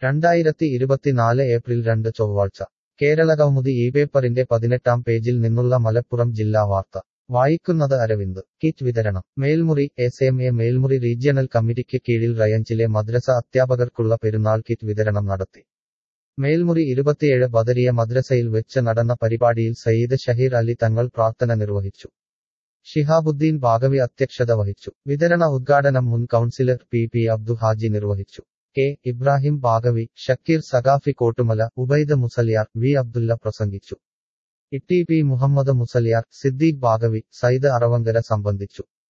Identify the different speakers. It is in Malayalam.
Speaker 1: രണ്ടായിരത്തി ഇരുപത്തിനാല് ഏപ്രിൽ രണ്ട് ചൊവ്വാഴ്ച കേരളകൗമുദി ഈ പേപ്പറിന്റെ പതിനെട്ടാം പേജിൽ നിന്നുള്ള മലപ്പുറം ജില്ലാ വാർത്ത വായിക്കുന്നത് അരവിന്ദ് കിറ്റ് വിതരണം Melmuri S M A Melmuri regional കമ്മിറ്റിക്ക് കീഴിൽ റയഞ്ചിലെ മദ്രസ അധ്യാപകർക്കുള്ള പെരുന്നാൾ കിറ്റ് വിതരണം നടത്തി മേൽമുറി ഇരുപത്തിയേഴ് ബദരിയ മദ്രസയിൽ വെച്ച് നടന്ന പരിപാടിയിൽ സയ്യിദ് ഷഹീർ അലി തങ്ങൾ പ്രാർത്ഥന നിർവഹിച്ചു ഷിഹാബുദ്ദീൻ ബാഗവി അധ്യക്ഷത വഹിച്ചു വിതരണ ഉദ്ഘാടനം മുൻ councillor P P Abdu Haji നിർവഹിച്ചു കെ ഇബ്രാഹിം ബാഗവി ഷക്കീർ സഖാഫി കോട്ടുമല ഉബൈദ് മുസലിയാർ വി അബ്ദുല്ല പ്രസംഗിച്ചു ഇട്ടി പി മുഹമ്മദ് മുസലിയാർ സിദ്ദീഖ് ബാഗവി സയ്യിദ് അറവങ്കര സംബന്ധിച്ചു